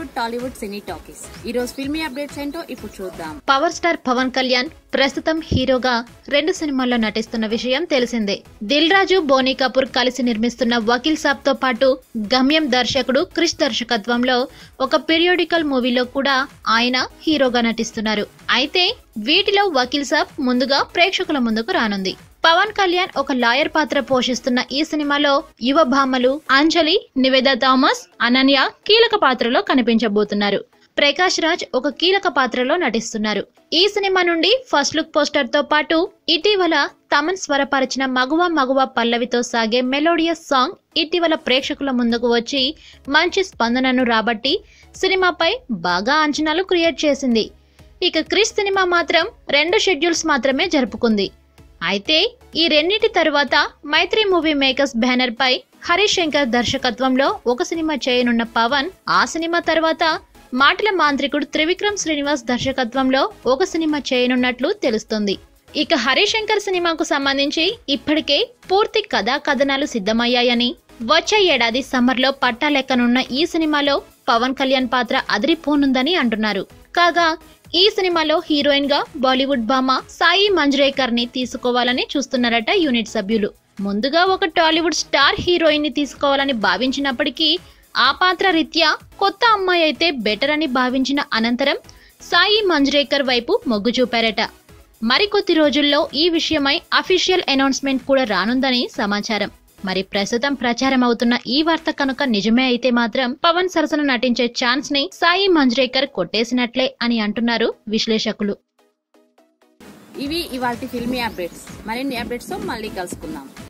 టాలీవుడ్ సినీ talkies ఈ రోజు filmy updates ఏంటో ఇప్పుడు చూద్దాం పవర్ స్టార్ పవన్ కళ్యాణ్ ప్రస్తుతం హీరోగా రెండు సినిమాల్లో నటిస్తున్న విషయం తెలిసిందే దిల్ రాజు బోనీ కపూర్ కలిసి నిర్మిస్తున్న వకీల్ సాబ్ తో పాటు గమ్యం దర్శకుడు క్రిష్ దర్శకత్వంలో ఒక పీరియోడికల్ మూవీలో కూడా ఆయన హీరోగా నటిస్తున్నారు అయితే వీటిలో వకీల్ సాబ్ ముందుగా ప్రేక్షకుల ముందుకు రానుంది పవన్ కళ్యాణ్ ఒక లాయర్ పాత్ర పోషిస్తున్న ఈ సినిమాలో యువ భామలు అంజలి నివేద థామస్ అనన్య కీలక పాత్రలో కనిపించబోతున్నారు ప్రకాష్ రాజ్ ఒక కీలక పాత్రలో నటిస్తున్నారు ఈ సినిమా నుండి ఫస్ట్ లుక్ పోస్టర్ తో పాటు ఇటీవల తమన్ స్వరపరిచిన మగువ మగువ పల్లవితో సాగే మెలోడియస్ సాంగ్ ఇటీవల ప్రేక్షకుల ముందుకు వచ్చి మంచి స్పందనను రాబట్టి సినిమాపై బాగా అంచనాలు క్రియేట్ చేసింది ఇక క్రిష్ సినిమా మాత్రం రెండు షెడ్యూల్స్ మాత్రమే జరుపుకుంది అయితే ఈ రెండింటి తరువాత మైత్రి మూవీ మేకర్స్ బ్యానర్ పై హరీష్ శంకర్ దర్శకత్వంలో ఒక సినిమా చేయనున్న పవన్ ఆ సినిమా తర్వాత మాటల మాంత్రికుడు త్రివిక్రమ్ శ్రీనివాస్ దర్శకత్వంలో ఒక సినిమా చేయనున్నట్లు తెలుస్తుంది ఇక హరీష్ శంకర్ సినిమాకు సంబంధించి ఇప్పటికే పూర్తి కథా కథనాలు సిద్ధమయ్యాయని వచ్చే ఏడాది సమ్మర్లో పట్టాలెక్కనున్న ఈ సినిమాలో పవన్ కళ్యాణ్ పాత్ర అదిరిపోనుందని అంటున్నారు కాగా ఈ సినిమాలో హీరోయిన్ గా బాలీవుడ్ భామ సాయి మంజ్రేకర్ ని తీసుకోవాలని చూస్తున్నారట యూనిట్ సభ్యులు ముందుగా ఒక టాలీవుడ్ స్టార్ హీరోయిన్ ని తీసుకోవాలని భావించినప్పటికీ ఆ పాత్ర రీత్యా కొత్త అమ్మాయి అయితే బెటర్ అని భావించిన అనంతరం సాయి మంజ్రేకర్ వైపు మొగ్గు చూపారట మరికొద్ది రోజుల్లో ఈ విషయమై అఫీషియల్ అనౌన్స్మెంట్ కూడా రానుందని సమాచారం మరి ప్రస్తుతం ప్రచారం అవుతున్న ఈ వార్త కనుక నిజమే అయితే మాత్రం పవన్ సరసన నటించే ఛాన్స్ ని సాయి మంజ్రేకర్ కొట్టేసినట్లే అని అంటున్నారు విశ్లేషకులు ఇవి ఇవాల్టి ఫిల్మీ అప్డేట్స్ మరిన్ని అప్డేట్స్ తో మళ్ళీ కలుసుకుందాం